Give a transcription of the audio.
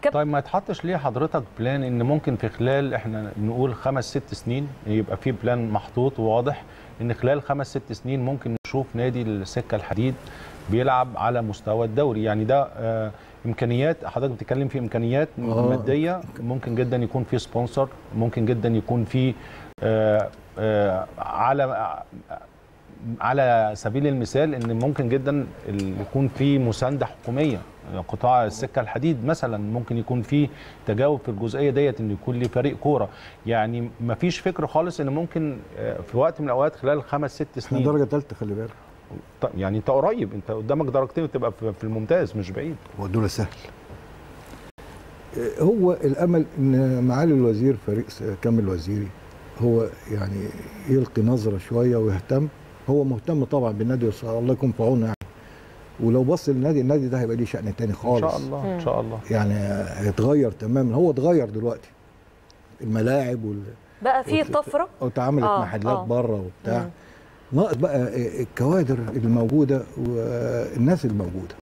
كابتن طيب ما يتحطش ليه حضرتك بلان ان ممكن في خلال احنا نقول خمس ست سنين يبقى في بلان محطوط وواضح ان خلال خمس ست سنين ممكن نشوف نادي السكه الحديد بيلعب على مستوى الدوري يعني ده آه امكانيات حضرتك بتتكلم في امكانيات آه. ماديه ممكن جدا يكون في سبونسر ممكن جدا يكون في آه آه على على سبيل المثال ان ممكن جدا ال- يكون في مسانده حكوميه قطاع السكه الحديد مثلا ممكن يكون في تجاوب في الجزئيه ديت ان يكون لي فريق كوره يعني ما فيش فكر خالص ان ممكن آه، في وقت من الاوقات خلال خمس ست احنا سنين درجه ثالثه خلي بالك ط- يعني انت قريب انت قدامك درجتين وتبقى في في الممتاز مش بعيد هو دول سهل آه، هو الامل ان معالي الوزير فريق س- كامل وزيري هو يعني يلقي نظره شويه ويهتم هو مهتم طبعا بالنادي وص- الله يكون في عونه يعني ولو بص للنادي النادي ده هيبقى ليه شأن تاني ان خالص شاء الله ان شاء الله يعني هيتغير تماما هو اتغير دلوقتي الملاعب وال... بقى في وت- طفره واتعملت آه، محلات آه. بره وبتاع مم. ناقص بقى الكوادر الموجوده والناس الموجوده